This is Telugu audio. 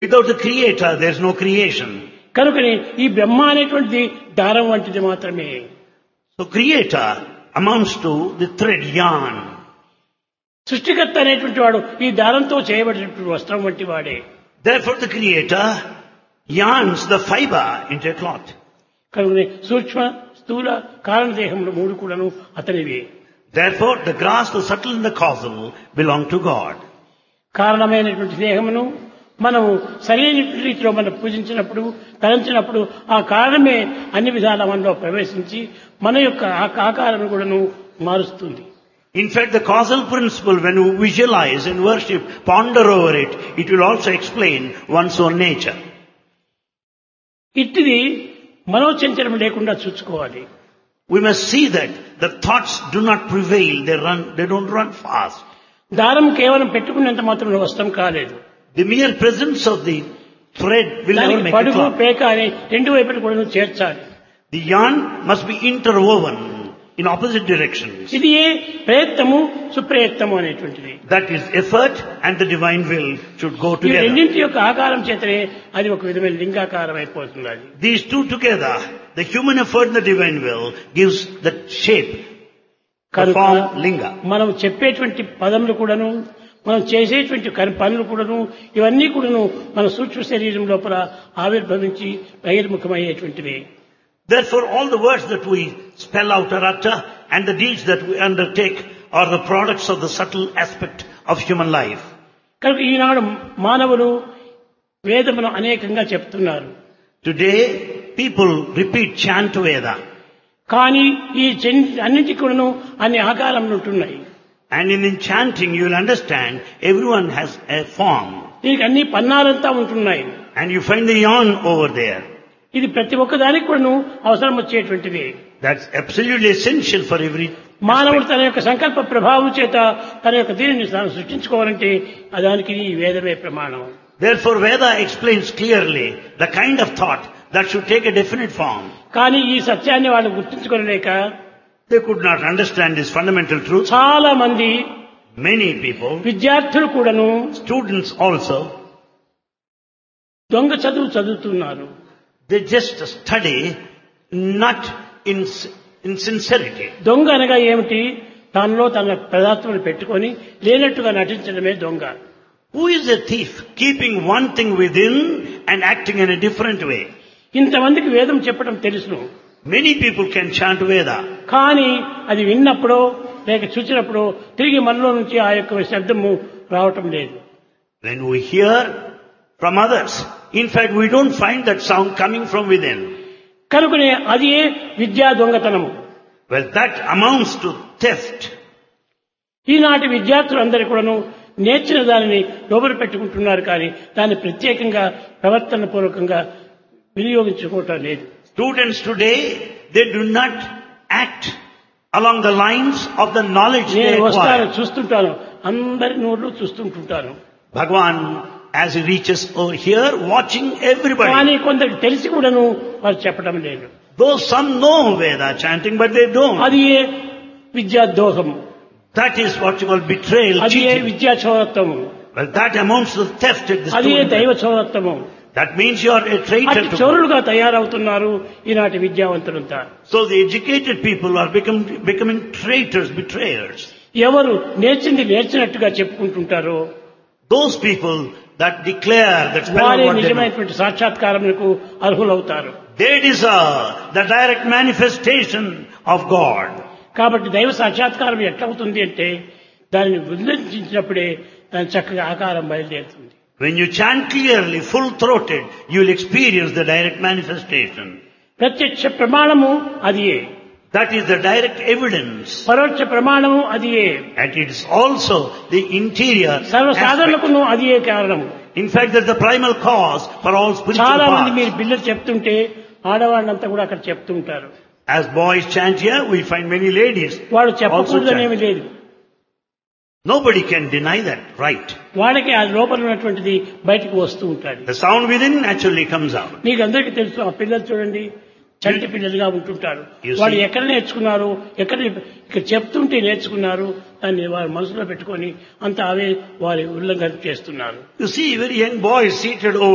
Without the creator, there is no creation. కనుకని ఈ బ్రహ్మ అనేటువంటిది దారం వంటిది మాత్రమే So creator amounts to the thread yarn. సృష్టికర్త అనేటువంటి వాడు ఈ దారంతో చేయబడినటువంటి వస్త్రం వంటి వాడే Therefore the creator yarns the fiber into a cloth. కనుకని సూక్ష్మ స్థూల కారణదేహములు మూడు కూడాను అతనివే Therefore the grass, the subtle and the causal belong to God. కారణమైనటువంటి దేహమును మనము సరైన రీతిలో మనం పూజించినప్పుడు తలంచినప్పుడు ఆ కారణమే అన్ని విధాల మనలో ప్రవేశించి మన యొక్క ఆ ఆకారం కూడాను మారుస్తుంది In fact, the causal principle, when you visualize and worship, ponder over it, it will also explain one's own nature. ఇట్టిది మనోచంచలం లేకుండా చూసుకోవాలి We must see that the thoughts do not prevail, they run, they don't run fast. దారం కేవలం పెట్టుకున్నంత మాత్రం వస్త్రం కాలేదు The mere presence of the thread will never దానికి make a పడుగు cloth. పేక అని రెండు వైపులు కూడా చేర్చాలి The yarn must be interwoven in opposite directions. ఇది ఏ ప్రయత్నము సుప్రయత్నము అనేటువంటిది That is effort and the divine will should go ఈ together. రెండింటి యొక్క ఆకారం చేతనే అది ఒక విధమైన లింగాకారం అయిపోతుంది అది These two together, the human effort and the divine will gives the shape, the కనుక form, linga. మనం చెప్పేటువంటి పదములు కూడాను మనం చేసేటువంటి కన్- పనులు కూడాను ఇవన్నీ కూడాను మన సూక్ష్మ శరీరం లోపల ఆవిర్భవించి బహిర్ముఖమయ్యేటువంటివి Therefore, all the words that we spell out or utter and the deeds that we undertake are the products of the subtle aspect of human life. కనుక ఈనాడు మానవులు వేదమును అనేకంగా చెప్తున్నారు Today, people repeat chant Veda. కానీ ఈ చెన్- అన్నింటికి కూడాను అన్ని ఆకారములు ఉంటున్నాయి And in enchanting, you will understand everyone has a form. దీనికి అన్ని పన్నాలంతా ఉంటున్నాయి And you find the yarn over there. ఇది ప్రతి ఒక్కదానికి కూడాను అవసరం వచ్చేటువంటివి That's absolutely essential for every మానవుడు తన యొక్క సంకల్ప ప్రభావం చేత తన యొక్క దీనిని తాను సృష్టించుకోవాలంటే ఆ దానికి ఈ వేదమే ప్రమాణం Therefore, Veda explains clearly the kind of thought that should take a definite form. కానీ ఈ సత్యాన్ని వాళ్ళు గుర్తించుకోలేక They could not understand this fundamental truth. చాలా మంది Many people, విద్యార్థులు కూడాను students also, దొంగ చదువు చదువుతున్నారు they just study not in, in sincerity. దొంగ అనగా ఏమిటి తనలో తన పదార్థములు పెట్టుకొని లేనట్టుగా నటించడమే దొంగ Who is a thief? Keeping one thing within and acting in a different way. ఇంతమందికి వేదం చెప్పడం తెలుసును Many people can chant Veda. కానీ అది విన్నప్పుడు లేక చూసినప్పుడు తిరిగి మనలో నుంచి ఆ యొక్క శబ్దము రావటం లేదు When we hear from others, in fact, we don't find that sound coming from within. కనుకనే అది ఏ విద్యా దొంగతనము Well, that amounts to theft. ఈనాటి విద్యార్థులందరూ కూడాను నేర్చిన దానిని లోపల పెట్టుకుంటున్నారు కానీ దాన్ని ప్రత్యేకంగా ప్రవర్తన పూర్వకంగా వినియోగించుకోవటం లేదు Students today, they do not act along the lines of the knowledge they నేను వస్తాను acquire. చూస్తుంటాను అందరి నోళ్ళు చూస్తుంటుంటాను Bhagwan, as he reaches over here, watching everybody. కానీ కొందరికి తెలిసి కూడాను వారు చెప్పడం లేదు Though some know Veda chanting, but they don't. అది ఏ విద్యా దోహము That is what you call betrayal, అది ఏ cheating. విద్యా చౌరత్వము Well, that amounts to theft at the అది ఏ student. దైవ చౌరత్వము That means you are a traitor అతి to God. చౌరులుగా తయారవుతున్నారు ఈనాటి విద్యావంతులంతా So the educated people are become, becoming traitors, betrayers. ఎవరు నేర్చింది నేర్చినట్టుగా చెప్పుకుంటుంటారో Those people that declare, that spell out వారే what they know, నిజమైనటువంటి సాక్షాత్కారములకు అర్హులవుతారు they deserve the direct manifestation of God. కాబట్టి దైవ సాక్షాత్కారం ఎట్లవుతుంది అంటే దానిని ఉల్లంఘించినప్పుడే దాని చక్కగా ఆకారం బయలుదేరుతుంది When you chant clearly, full-throated, you will experience the direct manifestation. ప్రత్యక్ష ప్రమాణము అదియే That is the direct evidence. పరోక్ష ప్రమాణము అదియే And it is also the interior సర్వ aspect. సాధనకును అదియే కారణము In fact, that's the primal cause for all spiritual చాలా మంది paths. మీరు పిల్లలు చెప్తుంటే ఆడవాళ్ళంతా కూడా అక్కడ చెప్తూ ఉంటారు As boys chant here, we find many ladies. వాడు Also చెప్పకూడదనేమి chant. లేదు Nobody can deny that, right? వాళ్ళకి ఆ లోపల ఉన్నటువంటిది బయటకు వస్తూ ఉంటాడు The sound within naturally comes out. మీకు అందరికీ తెలుసు ఆ పిల్లలు చూడండి చంటి పిల్లలుగా ఉంటుంటారు You see. వాళ్ళు ఎక్కడ నేర్చుకున్నారు ఎక్కడ ఇక్కడ చెప్తుంటే నేర్చుకున్నారు దాన్ని వారి మనసులో పెట్టుకొని అంత అవే వారి ఉల్లంఘన చేస్తున్నారు You see very young boys seated over